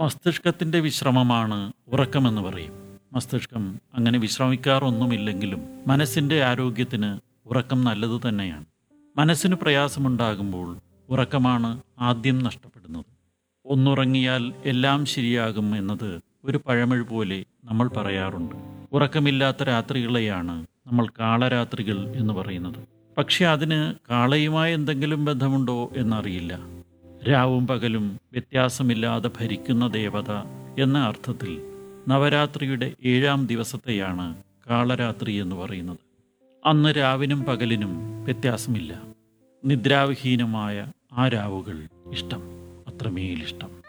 മസ്തിഷ്കത്തിൻ്റെ വിശ്രമമാണ് ഉറക്കമെന്ന് പറയും മസ്തിഷ്കം അങ്ങനെ വിശ്രമിക്കാറൊന്നുമില്ലെങ്കിലും മനസ്സിൻ്റെ ആരോഗ്യത്തിന് ഉറക്കം നല്ലത് തന്നെയാണ് മനസ്സിന് പ്രയാസമുണ്ടാകുമ്പോൾ ഉറക്കമാണ് ആദ്യം നഷ്ടപ്പെടുന്നത് ഒന്നുറങ്ങിയാൽ എല്ലാം ശരിയാകും എന്നത് ഒരു പഴമൊഴി പോലെ നമ്മൾ പറയാറുണ്ട് ഉറക്കമില്ലാത്ത രാത്രികളെയാണ് നമ്മൾ കാളരാത്രികൾ എന്ന് പറയുന്നത് പക്ഷെ അതിന് കാളയുമായി എന്തെങ്കിലും ബന്ധമുണ്ടോ എന്നറിയില്ല രാവും പകലും വ്യത്യാസമില്ലാതെ ഭരിക്കുന്ന ദേവത എന്ന അർത്ഥത്തിൽ നവരാത്രിയുടെ ഏഴാം ദിവസത്തെയാണ് കാളരാത്രി എന്ന് പറയുന്നത് അന്ന് രാവിനും പകലിനും വ്യത്യാസമില്ല നിദ്രാവിഹീനമായ ആ രാവുകൾ ഇഷ്ടം അത്രമേലിഷ്ടം